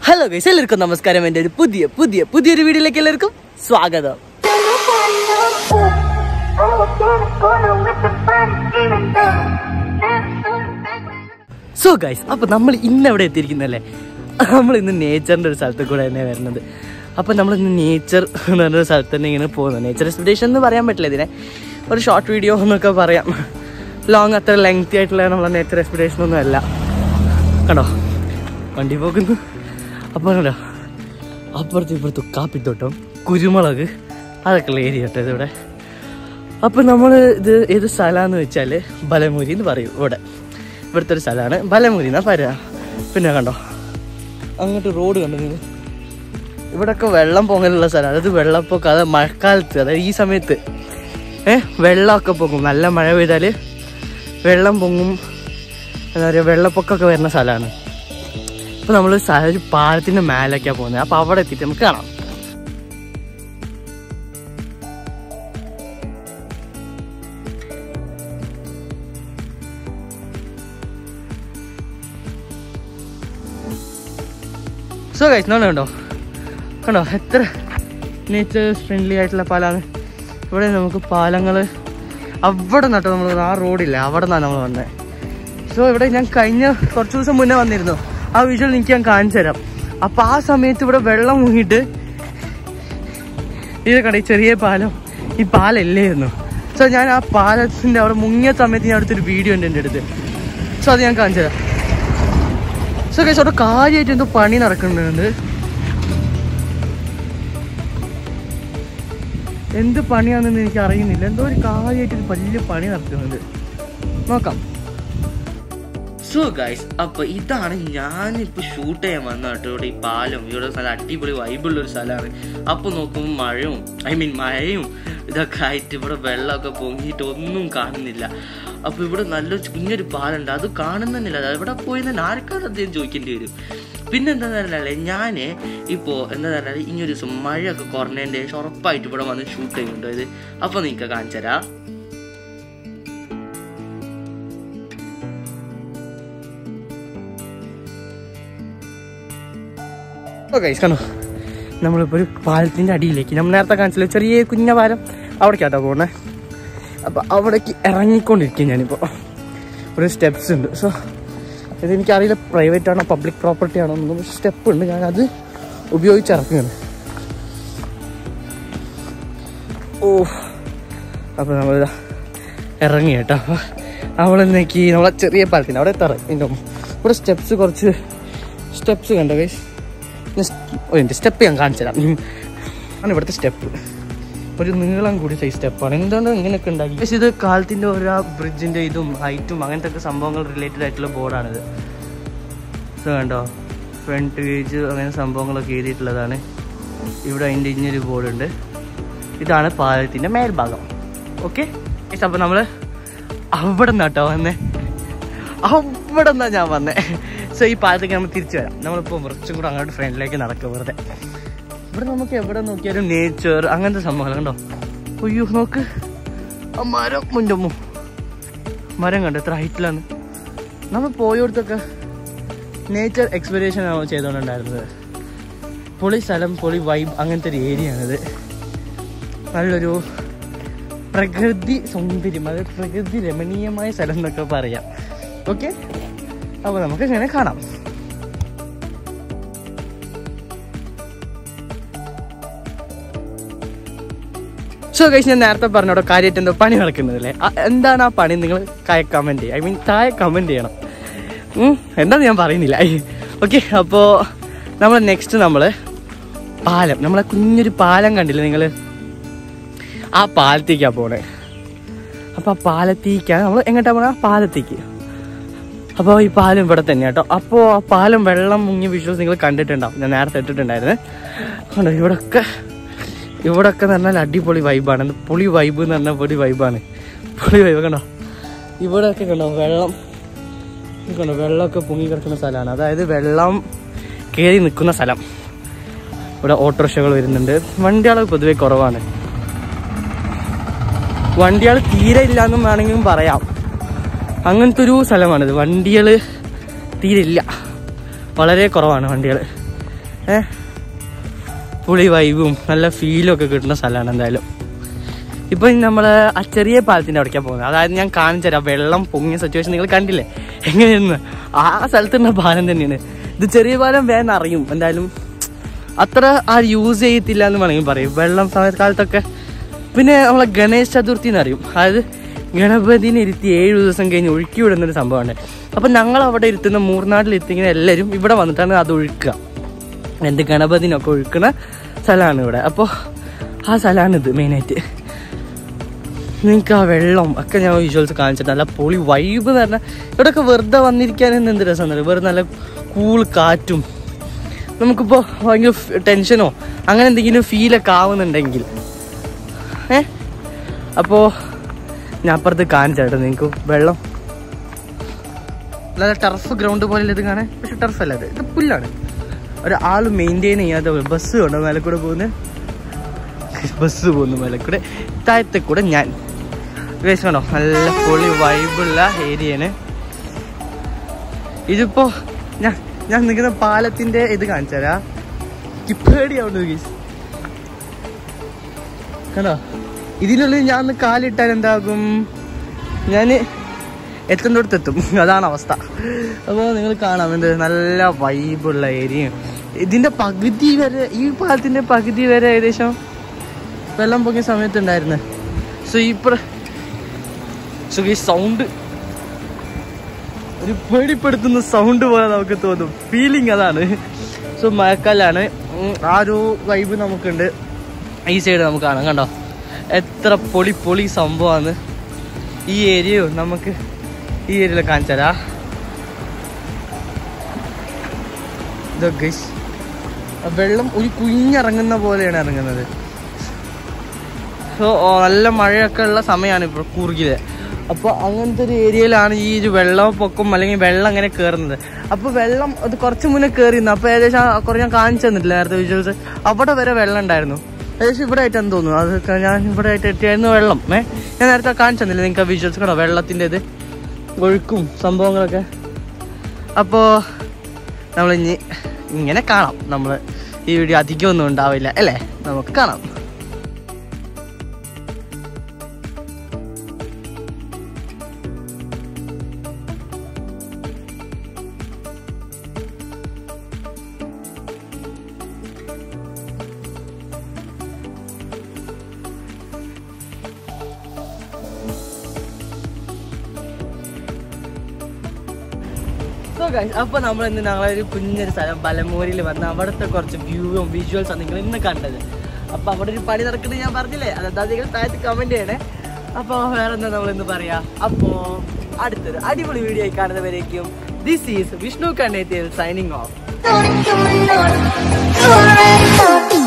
Hello guys എല്ലാവർക്കും നമസ്കാരം എൻ്റെ ഒരു പുതിയ പുതിയ പുതിയൊരു വീഡിയോയിലേക്ക് എല്ലാവർക്കും സ്വാഗതം സോ ഗൈസ് അപ്പോൾ നമ്മൾ ഇന്ന് എവിടെ എത്തിയിരിക്കുന്നല്ലേ നമ്മൾ ഇന്ന് നേച്ചറിൻ്റെ ഒരു സ്ഥലത്ത് കൂടെ തന്നെ വരുന്നത് അപ്പോൾ നമ്മൾ ഇന്ന് നേച്ചർ എന്ന് പറഞ്ഞൊരു സ്ഥലത്ത് തന്നെ ഇങ്ങനെ പോകുന്നത് നേച്ചർ എക്സ്പെഡിഷൻ എന്ന് പറയാൻ പറ്റില്ല ഇതിനെ ഒരു ഷോർട്ട് വീഡിയോ എന്നൊക്കെ പറയാം ലോങ് അത്ര ലെങ്തി ആയിട്ടുള്ള നമ്മളെ നേച്ചർ എക്സ്പെഡിഷൻ ഒന്നും അല്ല കണ്ടോ വണ്ടി പോകുന്നു അപ്പോൾ കണ്ടോ അപ്പുറത്തും ഇപ്പുറത്തും കാപ്പിത്തോട്ടം കുരുമുളക് അതൊക്കെ ഉള്ള ഏരിയ കേട്ടോ ഇതിവിടെ അപ്പം നമ്മൾ ഇത് ഏത് സ്ഥലമാണെന്ന് വെച്ചാൽ ബലമുരി എന്ന് പറയും ഇവിടെ ഇവിടുത്തെ ഒരു സ്ഥലമാണ് ബലമുരി എന്നാ പറയാ പിന്നെ കണ്ടോ അങ്ങോട്ട് റോഡ് കണ്ടോ നിങ്ങൾ ഇവിടെയൊക്കെ വെള്ളം പൊങ്ങലുള്ള സ്ഥലം അതായത് വെള്ളപ്പൊക്കം അതായത് മഴക്കാലത്ത് അതായത് ഈ സമയത്ത് ഏ വെള്ളമൊക്കെ പൊങ്ങും നല്ല മഴ പെയ്താൽ വെള്ളം പൊങ്ങും എന്താ പറയുക വെള്ളപ്പൊക്കമൊക്കെ വരുന്ന സ്ഥലമാണ് അപ്പോൾ നമ്മൾ ഒരു പാലത്തിൻ്റെ മേലേക്കാണ് പോകുന്നത് അപ്പോൾ അവിടെ എത്തിയിട്ട് നമുക്ക് കാണാം സോ കഴിച്ച് നോണ കണ്ടോ കണ്ടോ എത്ര നേച്ചർ ഫ്രണ്ട്ലി ആയിട്ടുള്ള പാലാണ് ഇവിടെ നമുക്ക് പാലങ്ങൾ അവിടെ നട്ടോ നമ്മൾ ആ റോഡില്ല അവിടെ നിന്നാണ് നമ്മൾ വന്നത് സോ ഇവിടെ ഞാൻ കഴിഞ്ഞ കുറച്ച് ദിവസം മുന്നേ വന്നിരുന്നു ആ വിഷ്വൽ എനിക്ക് ഞാൻ കാണിച്ചു തരാം അപ്പൊ ആ സമയത്ത് ഇവിടെ വെള്ളം മുങ്ങിയിട്ട് ഇത് കണ്ട ഈ ചെറിയ പാലം ഈ പാലല്ലായിരുന്നു സോ ഞാൻ ആ പാലത്തിന്റെ അവിടെ മുങ്ങിയ സമയത്ത് ഞാൻ അടുത്തൊരു വീഡിയോ ഉണ്ട് എൻ്റെ അടുത്ത് സോ അത് ഞാൻ കാണിച്ചു തരാം സോ കേസ് അവിടെ കാര്യമായിട്ട് എന്തോ പണി നടക്കുന്നുണ്ട് എന്ത് പണിയാണെന്ന് എനിക്ക് അറിയുന്നില്ല എന്തോ ഒരു കാര്യമായിട്ട് ഒരു വലിയ പണി നടക്കുന്നുണ്ട് നോക്കാം സോ ഗൈസ് അപ്പൊ ഇതാണ് ഞാനിപ്പോ ഷൂട്ട് ചെയ്യാൻ വന്ന കേട്ടോ ഇവിടെ ഈ പാലം ഇവിടെ നല്ല അടിപൊളി വൈബുള്ള ഒരു സ്ഥലമാണ് അപ്പൊ നോക്കുമ്പോൾ മഴയും ഐ മീൻ മഴയും ഇതൊക്കെ ആയിട്ട് ഇവിടെ വെള്ളമൊക്കെ പൊങ്ങിയിട്ട് ഒന്നും കാണുന്നില്ല അപ്പൊ ഇവിടെ നല്ല കുഞ്ഞൊരു പാലുണ്ട് അത് കാണുന്നില്ല അത് എവിടെ പോയി തന്നെ ആർക്കാണ് അദ്ദേഹം ചോദിക്കേണ്ടി വരും പിന്നെ എന്താന്ന് പറഞ്ഞാല് ഞാൻ ഇപ്പോൾ എന്താ പറഞ്ഞാൽ ഇനി ഒരു ദിവസം മഴയൊക്കെ കുറഞ്ഞതിൻ്റെ ശേഷം ഉറപ്പായിട്ട് ഇവിടെ വന്ന് ഷൂട്ട് ചെയ്യുന്നുണ്ടോ ഇത് അപ്പൊ നിങ്ങൾക്ക് കാണിച്ചു തരാം ഓക്കെ കണ്ടോ നമ്മളിപ്പോൾ ഒരു പാലത്തിൻ്റെ അടിയിലേക്ക് നമ്മൾ നേരത്തെ കാണിച്ചില്ല ചെറിയ കുഞ്ഞ പാലം അവിടേക്കാട്ടോ പോകുന്നത് അപ്പോൾ അവിടേക്ക് ഇറങ്ങിക്കൊണ്ടിരിക്കും ഞാനിപ്പോൾ ഒരു സ്റ്റെപ്സ് ഉണ്ട് സോ ഇതെനിക്കറിയില്ല പ്രൈവറ്റ് ആണോ പബ്ലിക് പ്രോപ്പർട്ടി ആണോ എന്നൊന്നും സ്റ്റെപ്പ് ഉണ്ട് ഞാൻ അത് ഉപയോഗിച്ച് ഇറക്കുകയാണ് ഓ അപ്പോൾ നമ്മൾ ഇറങ്ങി കേട്ടോ അപ്പോൾ അവളെന്നേക്ക് നമ്മളെ ചെറിയ പാലത്തിന് അവിടെ എത്താറ് എൻ്റെ ഇവിടെ സ്റ്റെപ്സ് കുറച്ച് സ്റ്റെപ്സ് കണ്ടോ ഗൈസ് എൻ്റെ സ്റ്റെപ്പ് ഞാൻ കാണിച്ചു തരാം ആണ് ഇവിടുത്തെ സ്റ്റെപ്പ് ഒരു നീളം കൂടി സൈസ് സ്റ്റെപ്പാണ് എന്തുകൊണ്ട് ഇങ്ങനെയൊക്കെ ഉണ്ടാക്കി പക്ഷേ ഇത് കാലത്തിൻ്റെ ഓരോ ബ്രിഡ്ജിൻ്റെ ഇതും ഹൈറ്റും അങ്ങനത്തെ ഒക്കെ സംഭവങ്ങൾ റിലേറ്റഡ് ആയിട്ടുള്ള ബോർഡാണിത് ഇത് കണ്ടോ ഫ്രണ്ട് പേജ് അങ്ങനെ സംഭവങ്ങളൊക്കെ എഴുതിയിട്ടുള്ളതാണ് ഇവിടെ അതിൻ്റെ ഇഞ്ഞൊരു ബോർഡുണ്ട് ഇതാണ് പാലത്തിൻ്റെ മേൽഭാഗം ഓക്കെ അപ്പോൾ നമ്മൾ അവിടെ നിന്നാട്ടോ വന്നേ അവിടെ നിന്നാ ഞാൻ വന്നേ സോ ഈ പാലത്തേക്ക് നമ്മൾ തിരിച്ചു വരാം നമ്മളിപ്പോൾ കുറച്ചും കൂടെ അങ്ങോട്ട് ഫ്രണ്ടിലേക്ക് നടക്കുക വെറുതെ ഇവിടെ നമുക്ക് എവിടെ നോക്കിയാലും നേച്ചർ അങ്ങനത്തെ സംഭവങ്ങൾ കണ്ടോ അയ്യോ നോക്ക് ആ മരം മുൻ്റമ്മു മരം കണ്ടോ എത്ര ഹൈറ്റിലാണ് നമ്മൾ പോയോടത്തൊക്കെ നേച്ചർ എക്സ്പെരിയേഷൻ ആണ് ചെയ്തുകൊണ്ടുണ്ടായിരുന്നത് പൊളി സ്ഥലം പൊളി വൈബ് അങ്ങനത്തെ ഒരു ഏരിയ ആണിത് നല്ലൊരു പ്രകൃതി സൗന്ദര്യം അതായത് പ്രകൃതി രമണീയമായ സ്ഥലം എന്നൊക്കെ പറയാം ഓക്കെ അപ്പോൾ നമുക്ക് ഇങ്ങനെ കാണാം സോ കഴിച്ച് ഞാൻ നേരത്തെ പറഞ്ഞോടോ കാര്യമായിട്ട് എന്തോ പണി നടക്കുന്നതല്ലേ ആ- എന്താണ് ആ പണി നിങ്ങൾ കമൻറ്റ് ചെയ്യുക ഐ മീൻ താഴെ കമൻറ്റ് ചെയ്യണം ഉം, എന്താന്ന് ഞാൻ പറയുന്നില്ല ഓക്കെ അപ്പോൾ നമ്മൾ നെക്സ്റ്റ് നമ്മൾ പാലം നമ്മളെ കുഞ്ഞൊരു പാലം കണ്ടില്ലേ നിങ്ങൾ ആ പാലത്തേക്കാണ് പോണേ അപ്പോൾ ആ പാലത്തേക്കാണ് നമ്മൾ എങ്ങോട്ടാ പോണേ ആ പാലത്തേക്ക് അപ്പോൾ ഈ പാലം ഇവിടെ തന്നെ കേട്ടോ അപ്പോൾ ആ പാലം വെള്ളം മുങ്ങിയ വിഷ്വൽസ് നിങ്ങൾ കണ്ടിട്ടുണ്ടാവും ഞാൻ നേരത്തെ ഇട്ടിട്ടുണ്ടായിരുന്നു കണ്ടോ ഇവിടൊക്കെ ഇവിടൊക്കെ എന്ന് പറഞ്ഞാൽ അടിപൊളി വൈബാണ് എന്ത് പൊളി വൈബ് എന്ന് പറഞ്ഞാൽ പൊളി വൈബാണ് പൊളി വൈബ് കണ്ടോ ഇവിടെയൊക്കെ കണ്ടോ വെള്ളം ഇത് കണ്ടോ വെള്ളമൊക്കെ പൊങ്ങി കിടക്കുന്ന സ്ഥലമാണ് അതായത് വെള്ളം കയറി നിൽക്കുന്ന സ്ഥലം ഇവിടെ ഓട്ടോറിക്ഷകൾ വരുന്നുണ്ട് വണ്ടികൾ പൊതുവെ കുറവാണ് വണ്ടികൾ തീരെ ഇല്ല എന്നും വേണമെങ്കിലും പറയാം അങ്ങനത്തെ ഒരു സ്ഥലമാണിത് വണ്ടികൾ തീരെ ഇല്ല വളരെ കുറവാണ് വണ്ടികൾ ഏ പുളി വൈബും നല്ല ഫീലും ഒക്കെ കിട്ടുന്ന സ്ഥലമാണ് എന്തായാലും ഇപ്പൊ നമ്മൾ ആ ചെറിയ പാലത്തിന്റെ അവിടേക്കാണ് പോകുന്നത് അതായത് ഞാൻ കാണിച്ചു തരാം വെള്ളം പൊങ്ങിയ സിറ്റുവേഷൻ നിങ്ങൾ കണ്ടില്ലേ എങ്ങനെയെന്ന് ആ സ്ഥലത്തുള്ള പാലം തന്നെയാണ് ഇത് ചെറിയ പാലം വേഗം അറിയും എന്തായാലും അത്ര ആ യൂസ് ചെയ്യത്തില്ല എന്ന് വേണമെങ്കിൽ പറയും വെള്ളം സമയക്കാലത്തൊക്കെ പിന്നെ നമ്മളെ ഗണേശ ചതുർത്ഥി എന്ന് അറിയും അതായത് ഗണപതിനെ ഇരുത്തി ഏഴ് ദിവസം കഴിഞ്ഞ് ഒഴുക്കി വിടുന്നൊരു സംഭവമാണ് അപ്പം ഞങ്ങൾ അവിടെ ഇരുത്തുന്ന മൂർനാട്ടിൽ എത്തിക്കുന്ന എല്ലാവരും ഇവിടെ വന്നിട്ടാണ് അത് ഒഴുക്കുക എന്ത് ഗണപതിനൊക്കെ ഒഴുക്കുന്ന സ്ഥലമാണ് ഇവിടെ അപ്പോൾ ആ സ്ഥലമാണിത് മെയിനായിട്ട് നിങ്ങൾക്ക് ആ വെള്ളം ഒക്കെ ഞാൻ വിഷ്വൽസ് കാണിച്ചിട്ട് നല്ല പൊളി വൈബ് എന്ന് പറഞ്ഞാൽ ഇവിടെയൊക്കെ വെറുതെ വന്നിരിക്കാൻ എന്ത് രസം എന്നറിയോ വെറുതെ നല്ല കൂൾ കാറ്റും നമുക്കിപ്പോൾ ഭയങ്കര ഫ് ടെൻഷനോ അങ്ങനെ എന്തെങ്കിലും ഫീലൊക്കെ ആവുന്നുണ്ടെങ്കിൽ ഏ അപ്പോൾ ഞാൻ അപ്പുറത്ത് കാണിച്ചേട്ടോ നിങ്ങൾക്ക് വെള്ളം നല്ല ടർഫ് ഗ്രൗണ്ട് പോലെ ഇത് കാണാൻ പക്ഷെ ടർഫ് അല്ല ഇത് ഇത് പുല്ലാണ് ഒരു ആൾ മെയിൻറ്റെയിൻ ചെയ്യാതെ ബസ് ഉണ്ടോ മേലെ കൂടെ പോകുന്നത് ബസ് പോകുന്നു മേലെ കൂടെ താഴത്തെ കൂടെ ഞാൻ ഗൈസ് കണ്ടോ നല്ല പൊളി വൈബുള്ള ഏരിയയാണ് ഇതിപ്പോ ഞാൻ ഞാൻ നിൽക്കുന്ന പാലത്തിന്റെ ഇത് കാണിച്ചു തരാ പേടിയാവുന്നു ഗൈസ് കണ്ടോ ഇതിനുള്ളിൽ ഞാൻ ഒന്ന് കാലിട്ടാൽ എന്താകും ഞാൻ എത്തുന്നിടത്ത് എത്തും അതാണ് അവസ്ഥ അപ്പോൾ നിങ്ങൾ കാണാം എന്ത് നല്ല വൈബുള്ള ഏരിയയും ഇതിന്റെ പകുതി വരെ ഈ പാലത്തിന്റെ പകുതി വരെ ഏകദേശം വെള്ളം പൊങ്ങിയ സമയത്തുണ്ടായിരുന്നു സോ ഈ പ്ര സോ ഈ സൗണ്ട് ഒരു പേടിപ്പെടുത്തുന്ന സൗണ്ട് പോലെ നമുക്ക് തോന്നും ഫീലിംഗ് അതാണ് സോ മഴക്കാലാണ് ഉം, ആ ഒരു വൈബ് നമുക്കുണ്ട് ഈ സൈഡ് നമുക്ക് കാണാം കണ്ടോ എത്ര പൊളി പൊളി സംഭവമാണ് ഈ ഏരിയയോ നമുക്ക് ഈ ഏരിയയിൽ കാണിച്ചാലാ ഇതൊക്കെ വെള്ളം ഒരു കുഞ്ഞിറങ്ങുന്ന പോലെയാണ് ഇറങ്ങുന്നത് സോ നല്ല മഴയൊക്കെ ഉള്ള സമയമാണ് ഇപ്പോൾ കൂർഗില് അപ്പോൾ അങ്ങനത്തെ ഒരു ഏരിയയിലാണ് ഈ ഒരു വെള്ളപ്പൊക്കം അല്ലെങ്കിൽ വെള്ളം അങ്ങനെ കയറുന്നത് അപ്പോൾ വെള്ളം അത് കുറച്ച് മുന്നേ കയറിയിരുന്നു അപ്പോൾ ഏകദേശം ആ കുറേ ഞാൻ കാണിച്ചു തന്നിട്ടില്ല നേരത്തെ വിഷ്വൽസ് അവിടെ വരെ വെള്ളം ഉണ്ടായിരുന്നു ഏകദേശം ഇവിടെ ആയിട്ടാന്ന് തോന്നുന്നു അത് ക- ഞാൻ ഇവിടെ ആയിട്ട് എത്തിയായിരുന്നു വെള്ളം ഏ ഞാൻ നേരത്തെ കാണിച്ചു തന്നില്ല നിങ്ങൾക്ക് ആ വിഷ്വൽസ് കണ്ടോ വെള്ളത്തിൻ്റെ ഇത് ഒഴുക്കും സംഭവങ്ങളൊക്കെ അപ്പോൾ നമ്മൾ ഇനി ഇങ്ങനെ കാണാം നമ്മൾ ഈ വീഡിയോ അധികം ഒന്നും ഉണ്ടാവില്ല അല്ലേ നമുക്ക് കാണാം സോ ഗൈസ് അപ്പൊ നമ്മൾ ഇന്ന് ഞങ്ങളൊരു കുഞ്ഞൊരു സ്ഥലം പലമൂരിൽ വന്ന് അവിടുത്തെ കുറച്ച് വ്യൂവും വിഷ്വൽസ് ആണ് നിങ്ങൾ ഇന്ന് കണ്ടത് അപ്പൊ അവിടെ ഒരു പണി നടക്കുന്നത് ഞാൻ പറഞ്ഞില്ലേ അതെന്താ നിങ്ങൾ താഴത്ത് കമന്റ് ചെയ്യണേ അപ്പൊ വേറെ എന്താ നമ്മൾ ഇന്ന് പറയാ അപ്പോ അടുത്തൊരു അടിപൊളി വീഡിയോ ആയി കാണുന്നവരേക്കും ദിസ് ഈസ് വിഷ്ണു കണ്ണേത്തിയിൽ signing off Don't come on, don't. You're right.